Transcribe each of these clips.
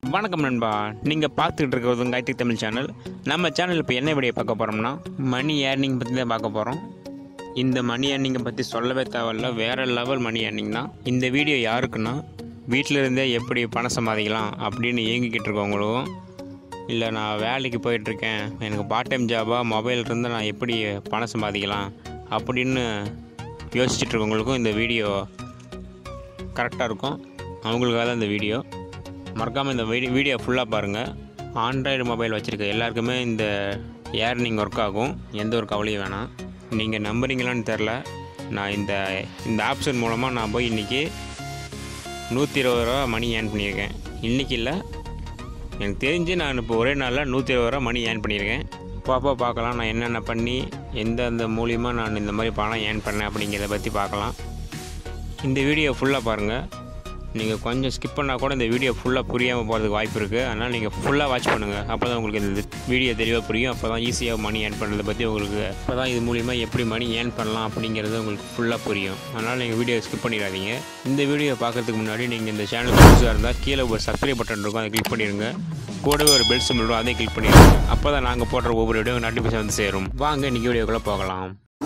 வணக்கம் நண்பா நீங்கள் பார்த்துக்கிட்டு இருக்கிறது காயத்ரி தமிழ் சேனல் நம்ம சேனல் இப்போ என்ன வீடியோ பார்க்க போகிறோம்னா மணி ஏர்னிங் பற்றி தான் பார்க்க போகிறோம் இந்த மணி ஏர்னிங்கை பற்றி சொல்லவே தேவையில்ல வேறு லெவல் மணி ஏர்னிங் தான் இந்த வீடியோ யாருக்குன்னா வீட்டில் இருந்தே எப்படி பணம் சம்பாதிக்கலாம் அப்படின்னு இயங்கிக்கிட்டு இருக்கவங்களுக்கும் இல்லை நான் வேலைக்கு போயிட்டுருக்கேன் எனக்கு பார்ட் டைம் ஜாபாக மொபைல் இருந்து நான் எப்படி பணம் சம்பாதிக்கலாம் அப்படின்னு யோசிச்சுட்டு இருக்கவங்களுக்கும் இந்த வீடியோ கரெக்டாக இருக்கும் அவங்களுக்காக தான் இந்த வீடியோ மறக்காமல் இந்த வீடியோ வீடியோ ஃபுல்லாக பாருங்கள் ஆண்ட்ராய்டு மொபைல் வச்சுருக்க எல்லாருக்குமே இந்த ஏர்னிங் ஒர்க் ஆகும் எந்த ஒரு கவலையும் வேணாம் நீங்கள் நம்புறீங்களான்னு தெரில நான் இந்த இந்த ஆப்ஷன் மூலமாக நான் போய் இன்றைக்கி நூற்றி இருபது ரூபா மணி ஏர்ன் பண்ணியிருக்கேன் இன்றைக்கி இல்லை எனக்கு தெரிஞ்சு நான் இப்போ ஒரே நாளில் நூற்றி இருபது ரூபா மணி ஏர்ன் பண்ணியிருக்கேன் பாப்பா பார்க்கலாம் நான் என்னென்ன பண்ணி எந்தெந்த மூலியமாக நான் இந்த மாதிரி பணம் ஏர்ன் பண்ணேன் அப்படிங்கிறத பற்றி பார்க்கலாம் இந்த வீடியோ ஃபுல்லாக பாருங்கள் நீங்கள் கொஞ்சம் ஸ்கிப் பண்ணால் கூட இந்த வீடியோ ஃபுல்லாக புரியாமல் போகிறதுக்கு வாய்ப்பு இருக்குது அதனால் நீங்கள் ஃபுல்லாக வாட்ச் பண்ணுங்கள் அப்போ தான் உங்களுக்கு இந்த வீடியோ தெளிவாக புரியும் அப்போ தான் ஈஸியாக மணி ஏர்ன் பண்ணுறதை பற்றி உங்களுக்கு அப்போ தான் இது மூலிமா எப்படி மணி ஏர்ன் பண்ணலாம் அப்படிங்கிறது உங்களுக்கு ஃபுல்லாக புரியும் அதனால் நீங்கள் வீடியோ ஸ்கிப் பண்ணிடாதீங்க இந்த வீடியோ பார்க்கறதுக்கு முன்னாடி நீங்கள் இந்த சேனல் புதுசாக இருந்தால் கீழே ஒரு சப்ஸ்கிரைப் பட்டன் இருக்கும் அதை கிளிக் பண்ணிடுங்க கூடவே ஒரு பெல் சிம்பிள் இருக்கும் அதையும் கிளிக் பண்ணிடுங்க அப்போ தான் நாங்கள் போடுற ஒவ்வொரு வீடியோ நோட்டிஃபிகேஷன் வந்து சேரும் வாங்க இன்றைக்கி வீடியோக்குள்ளே போகலாம்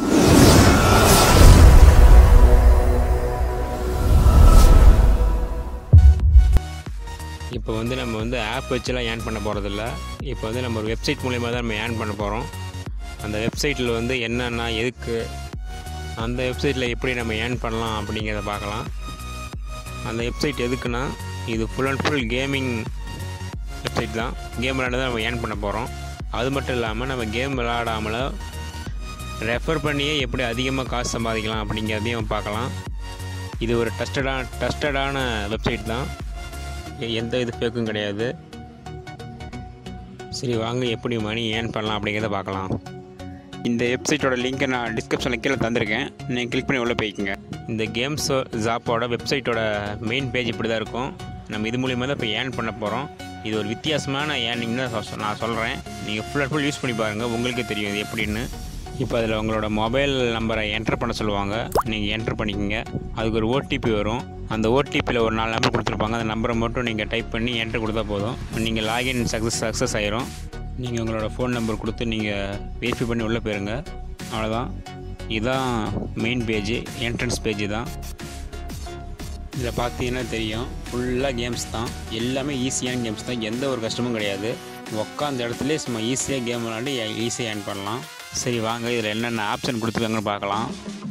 இப்போ வந்து நம்ம வந்து ஆப் வச்சுலாம் ஏர்ன் பண்ண போகிறதில்ல இப்போ வந்து நம்ம ஒரு வெப்சைட் மூலிமா தான் நம்ம ஏர்ன் பண்ண போகிறோம் அந்த வெப்சைட்டில் வந்து என்னென்ன எதுக்கு அந்த வெப்சைட்டில் எப்படி நம்ம ஏர்ன் பண்ணலாம் அப்படிங்கிறத பார்க்கலாம் அந்த வெப்சைட் எதுக்குன்னா இது full and full gaming website தான் கேம் விளையாட தான் நம்ம ஏர்ன் பண்ண போகிறோம் அது மட்டும் இல்லாமல் நம்ம கேம் விளையாடாமல் ரெஃபர் பண்ணியே எப்படி அதிகமாக காசு சம்பாதிக்கலாம் அப்படிங்கிறதையும் பார்க்கலாம் இது ஒரு டஸ்டடான டஸ்டடான வெப்சைட் தான் எ- எந்த இது ஃபேக்கும் கிடையாது சரி வாங்க எப்படி மணி ஏர்ன் பண்ணலாம் அப்படிங்கிறத பார்க்கலாம் இந்த வெப்சைட்டோட லிங்க்கை நான் டிஸ்கிரிப்ஷனில் கீழே தந்திருக்கேன் நீங்கள் கிளிக் பண்ணி உள்ளே போய்க்குங்க இந்த கேம்ஸ் ஜாப்போட வெப்சைட்டோட மெயின் பேஜ் இப்படி தான் இருக்கும் நம்ம இது மூலியமாக தான் இப்போ ஏர்ன் பண்ண போகிறோம் இது ஒரு வித்தியாசமான ஏர்னிங் தான் சொ- நான் சொல்கிறேன் நீங்கள் ஃபுல் அண்ட் ஃபுல் யூஸ் பண்ணி பாருங்கள் உங்களுக்கே தெரியும் இது எப்படின்னு இப்போ அதில் உங்களோட மொபைல் நம்பரை என்டர் பண்ண சொல்லுவாங்க நீங்கள் என்டர் பண்ணிக்கோங்க அதுக்கு ஒரு ஓடிபி வரும் அந்த ஓடிபியில் ஒரு நாலு நம்பர் கொடுத்துருப்பாங்க அந்த நம்பரை மட்டும் நீங்கள் டைப் பண்ணி என்டர் கொடுத்தா போதும் நீங்கள் லாகின் சக்ஸஸ் சக்ஸஸ் ஆயிரும் நீங்கள் உங்களோட ஃபோன் நம்பர் கொடுத்து நீங்கள் வெரிஃபை பண்ணி உள்ளே போயிருங்க அவ்வளோதான் இதுதான் மெயின் பேஜ் என்ட்ரன்ஸ் பேஜ் தான் இதில் பார்த்தீங்கன்னா தெரியும் ஃபுல்லாக கேம்ஸ் தான் எல்லாமே ஈஸியான கேம்ஸ் தான் எந்த ஒரு கஷ்டமும் கிடையாது உட்காந்த இடத்துல சும்மா ஈஸியாக கேம் விளாண்டு ஈஸியாக ஏர்ன் பண்ணலாம் சரி வாங்க இதில் என்னென்ன ஆப்ஷன் கொடுத்துருக்காங்கன்னு பார்க்கலாம்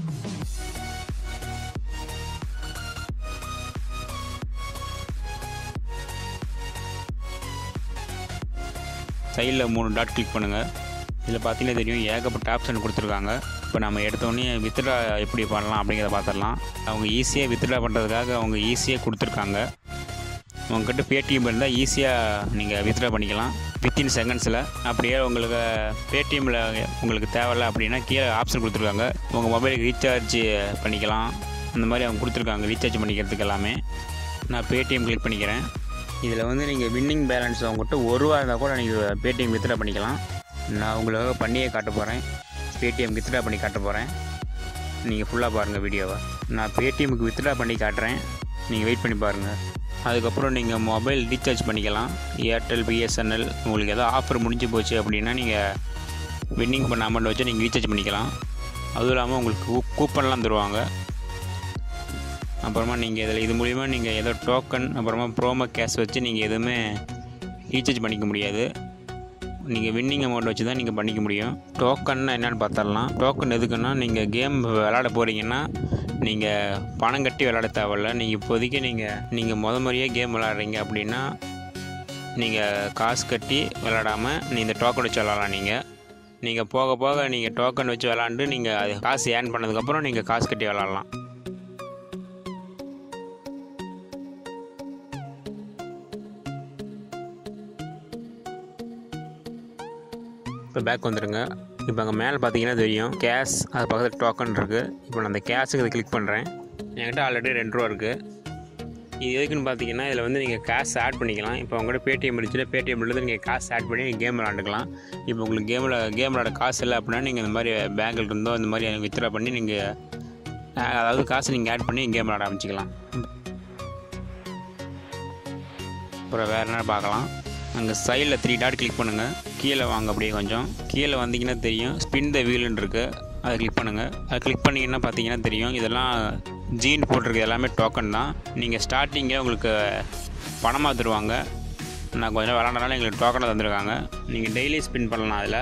சைடில் மூணு டாட் கிளிக் பண்ணுங்கள் இதில் பார்த்தீங்கன்னா தெரியும் ஏகப்பட்ட ஆப்ஷன் கொடுத்துருக்காங்க இப்போ நம்ம எடுத்தோடனே வித்ட்ரா எப்படி பண்ணலாம் அப்படிங்கிறத பார்த்துடலாம் அவங்க ஈஸியாக வித்ட்ரா பண்ணுறதுக்காக அவங்க ஈஸியாக கொடுத்துருக்காங்க உங்ககிட்ட பேடிஎம் இருந்தால் ஈஸியாக நீங்கள் வித்ட்ரா பண்ணிக்கலாம் வித்தின் செகண்ட்ஸில் அப்படியே உங்களுக்கு பேடிஎம்மில் உங்களுக்கு தேவையில்ல அப்படின்னா கீழே ஆப்ஷன் கொடுத்துருக்காங்க உங்கள் மொபைலுக்கு ரீசார்ஜ் பண்ணிக்கலாம் அந்த மாதிரி அவங்க கொடுத்துருக்காங்க ரீசார்ஜ் பண்ணிக்கிறதுக்கு எல்லாமே நான் பேடிஎம் கிளிக் பண்ணிக்கிறேன் இதில் வந்து நீங்கள் வின்னிங் பேலன்ஸ் உங்கள்கிட்ட ஒரு ரூபா இருந்தால் கூட நீங்கள் பேடிஎம் வித்ட்ரா பண்ணிக்கலாம் நான் உங்களுக்கு பண்ணியே காட்ட போகிறேன் பேடிஎம் வித்ட்ரா பண்ணி காட்ட போகிறேன் நீங்கள் ஃபுல்லாக பாருங்கள் வீடியோவை நான் பேடிஎம்க்கு வித்ட்ரா பண்ணி காட்டுறேன் நீங்கள் வெயிட் பண்ணி பாருங்கள் அதுக்கப்புறம் நீங்கள் மொபைல் ரீசார்ஜ் பண்ணிக்கலாம் ஏர்டெல் பிஎஸ்என்எல் உங்களுக்கு எதாவது ஆஃபர் முடிஞ்சு போச்சு அப்படின்னா நீங்கள் வின்னிங் பண்ண அமௌண்ட் வச்சு நீங்கள் ரீசார்ஜ் பண்ணிக்கலாம் அதுவும் இல்லாமல் உங்களுக்கு கூ- கூப்பன்லாம் தருவாங்க அப்புறமா நீங்கள் இதில் இது மூலிமா நீங்கள் ஏதோ டோக்கன் அப்புறமா ப்ரோமோ கேஷ் வச்சு நீங்கள் எதுவுமே ரீசார்ஜ் பண்ணிக்க முடியாது நீங்கள் வின்னிங் அமௌண்ட் வச்சு தான் நீங்கள் பண்ணிக்க முடியும் டோக்கன்னா என்னென்னு பார்த்தரலாம் டோக்கன் எதுக்குன்னா நீங்கள் கேம் விளாட போகிறீங்கன்னா நீங்கள் பணம் கட்டி விளாட தேவையில்ல நீங்கள் இப்போதைக்கு நீங்கள் நீங்கள் முத முறையே கேம் விளாட்றீங்க அப்படின்னா நீங்கள் காசு கட்டி விளாடாமல் நீ இந்த டோக்கன் வச்சு விளாட்லாம் நீங்கள் நீங்கள் போக போக நீங்கள் டோக்கன் வச்சு விளாண்டு நீங்கள் அது காசு ஏர்ன் பண்ணதுக்கப்புறம் நீங்கள் காசு கட்டி விளாட்லாம் இப்போ பேக் வந்துடுங்க இப்போ அங்கே மேலே பார்த்தீங்கன்னா தெரியும் கேஷ் அது பக்கத்தில் டோக்கன் இருக்குது இப்போ நான் அந்த கேஷுக்கு இதை கிளிக் பண்ணுறேன் என்கிட்ட ஆல்ரெடி ரெண்டு ரூபா இருக்குது இது எதுக்குன்னு பார்த்தீங்கன்னா இதில் வந்து நீங்கள் கேஷ் ஆட் பண்ணிக்கலாம் இப்போ உங்கள்கிட்ட பேடிஎம் இருந்துச்சுன்னா பேடிஎம்லேருந்து நீங்கள் காசு ஆட் பண்ணி நீங்கள் கேம் விளாண்டுக்கலாம் இப்போ உங்களுக்கு கேமில் கேம் விளாட காசு இல்லை அப்படின்னா நீங்கள் இந்த மாதிரி பேங்க்கில் இருந்தோ இந்த மாதிரி வித்ட்ரா பண்ணி நீங்கள் அதாவது காசு நீங்கள் ஆட் பண்ணி கேம் விளாட ஆரம்பிச்சிக்கலாம் இப்போ அப்புறம் வேறு என்ன பார்க்கலாம் அங்கே சைடில் த்ரீ டாட் கிளிக் பண்ணுங்கள் கீழே வாங்க அப்படியே கொஞ்சம் கீழே வந்தீங்கன்னா தெரியும் ஸ்பின் த வீலுன்னு இருக்குது அதை கிளிக் பண்ணுங்கள் அதை கிளிக் பண்ணிங்கன்னா பார்த்தீங்கன்னா தெரியும் இதெல்லாம் ஜீன் போட்டிருக்கு எல்லாமே டோக்கன் தான் நீங்கள் ஸ்டார்டிங்கே உங்களுக்கு பணமாக தருவாங்க நான் கொஞ்சம் விளாண்டனால எங்களுக்கு டோக்கனை தந்துருக்காங்க நீங்கள் டெய்லி ஸ்பின் பண்ணலாம் அதில்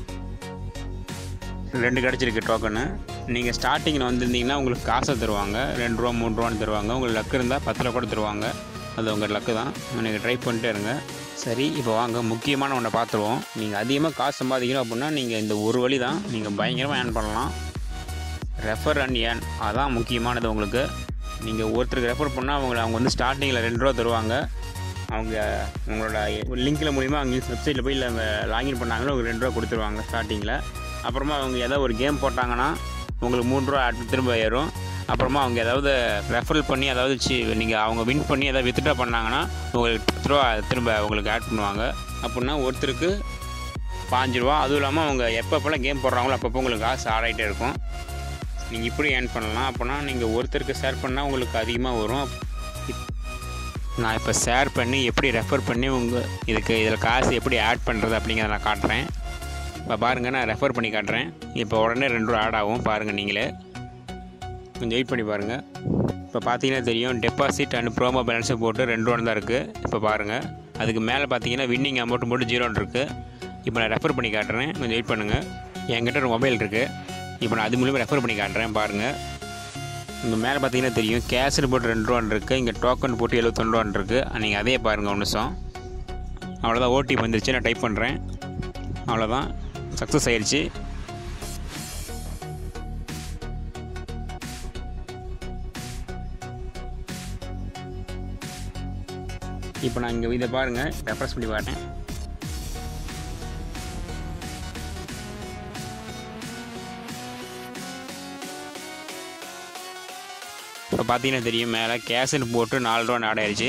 ரெண்டு கிடச்சிருக்கு டோக்கனு நீங்கள் ஸ்டார்டிங்கில் வந்திருந்தீங்கன்னா உங்களுக்கு காசை தருவாங்க ரெண்டு ரூபா மூணு ரூபான்னு தருவாங்க உங்களுக்கு லக்கு இருந்தால் பத்து ரூபா கூட தருவாங்க அது உங்கள் லக்கு தான் நீங்கள் ட்ரை பண்ணிட்டே இருங்க சரி இப்போ வாங்க முக்கியமான ஒன்றை பார்த்துருவோம் நீங்கள் அதிகமாக காசு சம்பாதிக்கணும் அப்படின்னா நீங்கள் இந்த ஒரு வழி தான் நீங்கள் பயங்கரமாக ஏர்ன் பண்ணலாம் ரெஃபர் அண்ட் ஏர்ன் அதான் முக்கியமானது உங்களுக்கு நீங்கள் ஒருத்தருக்கு ரெஃபர் பண்ணால் அவங்க அவங்க வந்து ஸ்டார்டிங்கில் ரெண்டு ரூபா தருவாங்க அவங்க உங்களோட லிங்க்கில் மூலிமா அவங்க வெப்சைட்டில் போய் இல்லை லாகின் பண்ணாங்கன்னா உங்களுக்கு ரெண்டு ரூபா கொடுத்துருவாங்க ஸ்டார்டிங்கில் அப்புறமா அவங்க ஏதாவது ஒரு கேம் போட்டாங்கன்னா உங்களுக்கு மூணு ரூபா அடுத்து திரும்ப ஏறும் அப்புறமா அவங்க ஏதாவது ரெஃபரல் பண்ணி அதாவது சி நீங்கள் அவங்க வின் பண்ணி ஏதாவது வித்ட்ரா பண்ணாங்கன்னா உங்களுக்கு பத்து ரூபா திரும்ப உங்களுக்கு ஆட் பண்ணுவாங்க அப்படின்னா ஒருத்தருக்கு பாஞ்சு ரூபா அதுவும் இல்லாமல் அவங்க எப்பப்போலாம் கேம் போடுறாங்களோ அப்பப்போ உங்களுக்கு காசு ஆடாயிட்டே இருக்கும் நீங்கள் இப்படி ஏர்ன் பண்ணலாம் அப்படின்னா நீங்கள் ஒருத்தருக்கு ஷேர் பண்ணால் உங்களுக்கு அதிகமாக வரும் நான் இப்போ ஷேர் பண்ணி எப்படி ரெஃபர் பண்ணி உங்கள் இதுக்கு இதில் காசு எப்படி ஆட் பண்ணுறது அப்படிங்கிறத நான் காட்டுறேன் இப்போ பாருங்கள் நான் ரெஃபர் பண்ணி காட்டுறேன் இப்போ உடனே ரெண்டு ரூபா ஆட் ஆகும் பாருங்கள் நீங்களே கொஞ்சம் வெயிட் பண்ணி பாருங்கள் இப்போ பார்த்தீங்கன்னா தெரியும் டெபாசிட் அண்ட் ப்ரோமோ பேலன்ஸை போட்டு ரெண்டு ரூபா தான் இருக்குது இப்போ பாருங்கள் அதுக்கு மேலே பார்த்தீங்கன்னா வின்னிங் அமௌண்ட் போட்டு ஜீரோன்னு இருக்குது இப்போ நான் ரெஃபர் பண்ணி காட்டுறேன் கொஞ்சம் வெயிட் பண்ணுங்கள் என்கிட்ட ஒரு மொபைல் இருக்குது இப்போ நான் அது மூலியமாக ரெஃபர் பண்ணி காட்டுறேன் பாருங்கள் இங்கே மேலே பார்த்தீங்கன்னா தெரியும் கேஷில் போட்டு ரெண்டு ரூபான்னு இருக்குது இங்கே டோக்கன் போட்டு எழுபத்தொன்று ரூபான்னு இருக்குது நீங்கள் அதே பாருங்கள் ஒரு நிமிஷம் அவ்வளோதான் ஓடிபி வந்துருச்சு நான் டைப் பண்ணுறேன் அவ்வளோதான் சக்ஸஸ் ஆயிடுச்சு இப்போ நான் இங்கே இதை பாருங்கள் ரெஃப்ரெஷ் பண்ணி காட்டேன் இப்போ பார்த்தீங்கன்னா தெரியும் மேலே கேஷுன்னு போட்டு நாலு ரூபா ஆட் ஆயிடுச்சு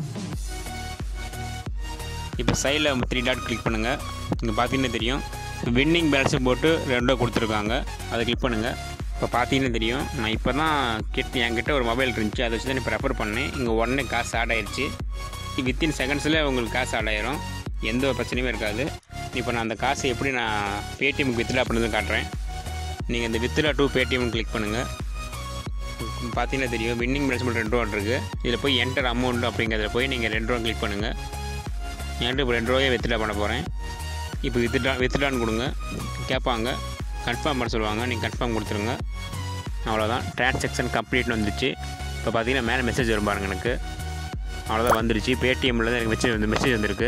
இப்போ சைடில் த்ரீ டாட் கிளிக் பண்ணுங்கள் இங்கே பார்த்தீங்கன்னா தெரியும் வின்னிங் பேலன்ஸை போட்டு ரெண்டு ரூபா கொடுத்துருக்காங்க அதை கிளிக் பண்ணுங்கள் இப்போ பார்த்தீங்கன்னா தெரியும் நான் இப்போ தான் கிட்ட என்கிட்ட ஒரு மொபைல் இருந்துச்சு அதை வச்சு தான் இப்போ ரெஃபர் பண்ணேன் இங்கே உடனே காசு ஆட் ஆயிடுச்சு வித்தின் செகண்ட்ஸில் உங்களுக்கு காசு ஆட் ஆயிரும் எந்த ஒரு பிரச்சனையுமே இருக்காது இப்போ நான் அந்த காசை எப்படி நான் பேடிஎம்க்கு வித்ட்ரா பண்ணுறதுன்னு காட்டுறேன் நீங்கள் இந்த வித்ட்ரா டூ பேடிஎம் கிளிக் பண்ணுங்கள் பார்த்தீங்கன்னா தெரியும் வின்னிங் பேலன்ஸ் ரெண்டு ரூபா இருக்குது இதில் போய் என்டர் அமௌண்ட் அப்படிங்கிறதுல போய் நீங்கள் ரெண்டு ரூபா கிளிக் பண்ணுங்கள் என்கிட்ட இப்போ ரெண்டு ரூபாயே வித்ட்ரா பண்ண போகிறேன் இப்போ வித்ட்ரா வித்ட்ரான்னு கொடுங்க கேட்பாங்க கன்ஃபார்ம் பண்ண சொல்லுவாங்க நீங்கள் கன்ஃபார்ம் கொடுத்துருங்க அவ்வளோதான் டிரான்சாக்ஷன் கம்ப்ளீட்னு வந்துருச்சு இப்போ பார்த்தீங்கன்னா மேலே மெசேஜ் வரும் பாருங்க எனக்கு அவ்வளோதான் வந்துருச்சு பேடிஎம்மில் தான் எனக்கு மெசேஜ் வந்து மெசேஜ் வந்திருக்கு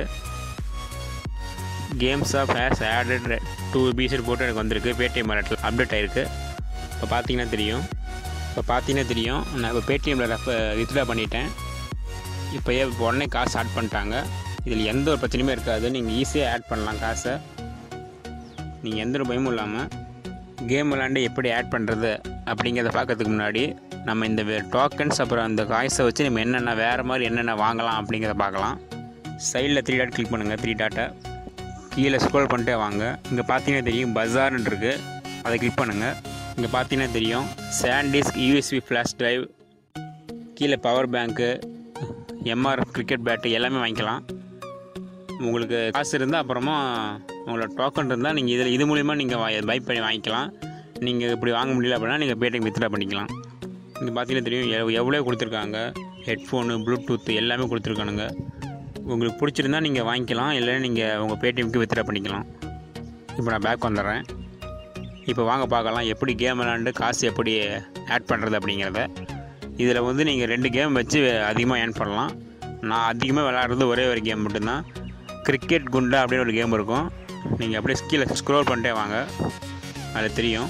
games of has added to பீசர் போட்டு எனக்கு வந்திருக்கு பேடிஎம் வாலெட்டில் அப்டேட் ஆகிருக்கு இப்போ பார்த்தீங்கன்னா தெரியும் இப்போ பார்த்தீங்கன்னா தெரியும் நான் இப்போ பேடிஎம்மில் ரெஃப வித்ட்ரா பண்ணிட்டேன் இப்போ ஏ- இப்போ உடனே காசு ஆட் பண்ணிட்டாங்க இதில் எந்த ஒரு பிரச்சனையுமே இருக்காது நீங்கள் ஈஸியாக ஆட் பண்ணலாம் காசை நீங்கள் எந்த ஒரு பயமும் இல்லாமல் கேம் விளாண்டு எப்படி ஆட் பண்ணுறது அப்படிங்கிறத பார்க்கறதுக்கு முன்னாடி நம்ம இந்த டோக்கன்ஸ் அப்புறம் அந்த காய்ஸை வச்சு நம்ம என்னென்ன வேறு மாதிரி என்னென்ன வாங்கலாம் அப்படிங்கிறத பார்க்கலாம் சைடில் த்ரீ டாட் கிளிக் பண்ணுங்கள் த்ரீ டாட்டை கீழே ஸ்க்ரோல் பண்ணிட்டே வாங்க இங்கே பார்த்தீங்கன்னா தெரியும் பஜார்னு இருக்குது அதை கிளிக் பண்ணுங்கள் இங்கே பார்த்தீங்கன்னா தெரியும் சாண்டிஸ்க் யூஎஸ்பி ஃப்ளாஷ் டிரைவ் கீழே power bank MRF cricket bat எல்லாமே வாங்கிக்கலாம் உங்களுக்கு காசு இருந்தால் அப்புறமா உங்களோட டோக்கன் இருந்தால் நீங்கள் இதில் இது மூலிமா நீங்கள் பை பண்ணி வாங்கிக்கலாம் நீங்கள் இப்படி வாங்க முடியல அப்படின்னா நீங்கள் பேடிஎம் வித்ட்ரா பண்ணிக்கலாம் இங்கே பார்த்தீங்கன்னா தெரியும் எவ் எவ்வளோ கொடுத்துருக்காங்க ஹெட்ஃபோனு ப்ளூடூத் எல்லாமே கொடுத்துருக்கானுங்க உங்களுக்கு பிடிச்சிருந்தா நீங்கள் வாங்கிக்கலாம் இல்லை நீங்கள் உங்கள் பேடிஎம்க்கு வித்ட்ரா பண்ணிக்கலாம் இப்போ நான் பேக் வந்துடுறேன் இப்போ வாங்க பார்க்கலாம் எப்படி கேம் விளாண்டு காசு எப்படி ஆட் பண்ணுறது அப்படிங்கிறத இதில் வந்து நீங்கள் ரெண்டு கேம் வச்சு அதிகமாக ஏர்ன் பண்ணலாம் நான் அதிகமாக விளாட்றது ஒரே ஒரு கேம் மட்டும்தான் கிரிக்கெட் குண்டா அப்படின்னு ஒரு கேம் இருக்கும் நீங்கள் அப்படியே கீழே ஸ்க்ரோல் பண்ணிட்டே வாங்க அது தெரியும்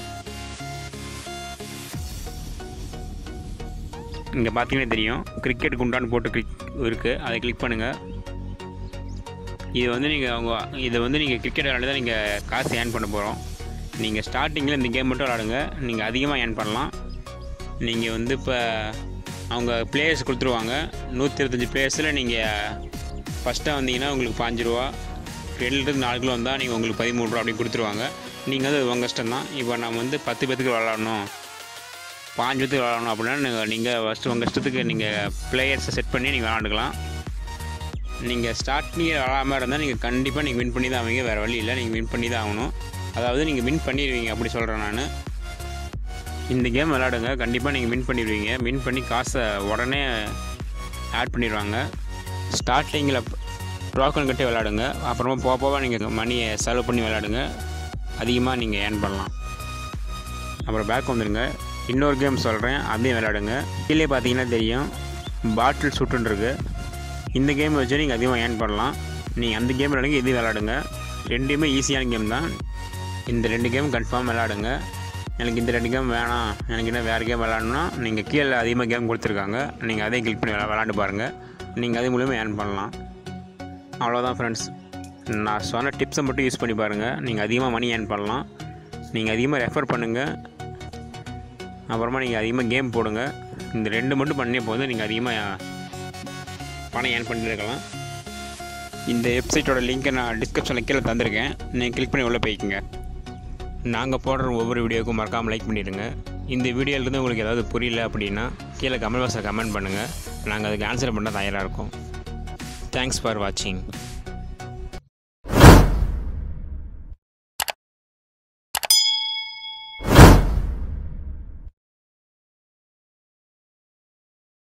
இங்கே பார்த்தீங்கன்னா தெரியும் கிரிக்கெட் குண்டான்னு போட்டு கிளிக் இருக்குது அதை கிளிக் பண்ணுங்கள் இது வந்து நீங்கள் அவங்க இதை வந்து நீங்கள் கிரிக்கெட் விளையாண்டு தான் நீங்கள் காசு ஏர்ன் பண்ண போகிறோம் நீங்கள் ஸ்டார்டிங்கில் இந்த கேம் மட்டும் விளாடுங்க நீங்கள் அதிகமாக ஏர்ன் பண்ணலாம் நீங்கள் வந்து இப்போ அவங்க பிளேயர்ஸ் கொடுத்துருவாங்க நூற்றி இருபத்தஞ்சி பிளேயர்ஸில் நீங்கள் ஃபஸ்ட்டாக வந்தீங்கன்னா உங்களுக்கு பாஞ்சு ரூபா ரெண்டுலேருந்து நாலு கிலோ வந்தால் நீங்கள் உங்களுக்கு பதிமூணு ரூபா அப்படி கொடுத்துருவாங்க நீங்கள் வந்து உங்கள் இஷ்டம் தான் இப்போ நம்ம வந்து பத்து பேத்துக்கு விளாடணும் பாஞ்சு பேத்துக்கு விளாடணும் அப்படின்னா நீங்கள் நீங்கள் ஃபஸ்ட்டு உங்கள் இஷ்டத்துக்கு நீங்கள் பிளேயர்ஸை செட் பண்ணி நீங்கள் விளாண்டுக்கலாம் நீங்கள் ஸ்டார்டிங் விளாடாமல் இருந்தால் நீங்கள் கண்டிப்பாக நீங்கள் வின் பண்ணி தான் ஆவீங்க வேறு வழி இல்லை நீங்கள் வின் பண்ணி தான் ஆகணும் அதாவது நீங்கள் வின் பண்ணிடுவீங்க அப்படி சொல்கிறேன் நான் இந்த கேம் விளாடுங்க கண்டிப்பாக நீங்கள் வின் பண்ணிடுவீங்க வின் பண்ணி காசை உடனே ஆட் பண்ணிடுவாங்க ஸ்டார்டிங்கில் டோக்கன் கட்டி விளாடுங்க அப்புறமா போக போக நீங்கள் மணியை செலவு பண்ணி விளாடுங்க அதிகமாக நீங்கள் ஏர்ன் பண்ணலாம் அப்புறம் பேக் வந்துடுங்க இன்னொரு கேம் சொல்கிறேன் அதையும் விளாடுங்க கீழே பார்த்தீங்கன்னா தெரியும் பாட்டில் சுட்டுன்னு இருக்கு இந்த கேம் வச்சு நீங்கள் அதிகமாக ஏர்ன் பண்ணலாம் நீங்கள் அந்த கேம் விளாடுங்க இது விளாடுங்க ரெண்டுமே ஈஸியான கேம் தான் இந்த ரெண்டு கேம் கன்ஃபார்ம் விளாடுங்க எனக்கு இந்த ரெண்டு கேம் வேணாம் எனக்கு இன்னும் வேறு கேம் விளாடணும்னா நீங்கள் கீழே அதிகமாக கேம் கொடுத்துருக்காங்க நீங்கள் அதையும் கிளிக் பண்ணி விளா விளாண்டு பாருங்கள் நீங்கள் அது மூலியமாக ஏர்ன் பண்ணலாம் அவ்வளோதான் ஃப்ரெண்ட்ஸ் நான் சொன்ன டிப்ஸை மட்டும் யூஸ் பண்ணி பாருங்கள் நீங்கள் அதிகமாக மணி ஏர்ன் பண்ணலாம் நீங்கள் அதிகமாக ரெஃபர் பண்ணுங்கள் அப்புறமா நீங்கள் அதிகமாக கேம் போடுங்க இந்த ரெண்டு மட்டும் பண்ணே போதும் நீங்கள் அதிகமாக பணம் ஏர்ன் பண்ணிட்டு இருக்கலாம் இந்த வெப்சைட்டோட லிங்க்கை நான் டிஸ்கிரிப்ஷனில் கீழே தந்திருக்கேன் நீங்கள் கிளிக் பண்ணி உள்ளே போய்க்குங்க நாங்கள் போடுற ஒவ்வொரு வீடியோவுக்கும் மறக்காமல் லைக் பண்ணிடுங்க இந்த வீடியோலேருந்து உங்களுக்கு ஏதாவது புரியல அப்படின்னா கீழே கமெண்ட் பாக்ஸில் கமெண்ட் பண்ணுங்கள் நாங்கள் அதுக்கு ஆன்சர் பண்ண தயாராக இருக்கோம் தேங்க்ஸ் ஃபார் வாட்சிங்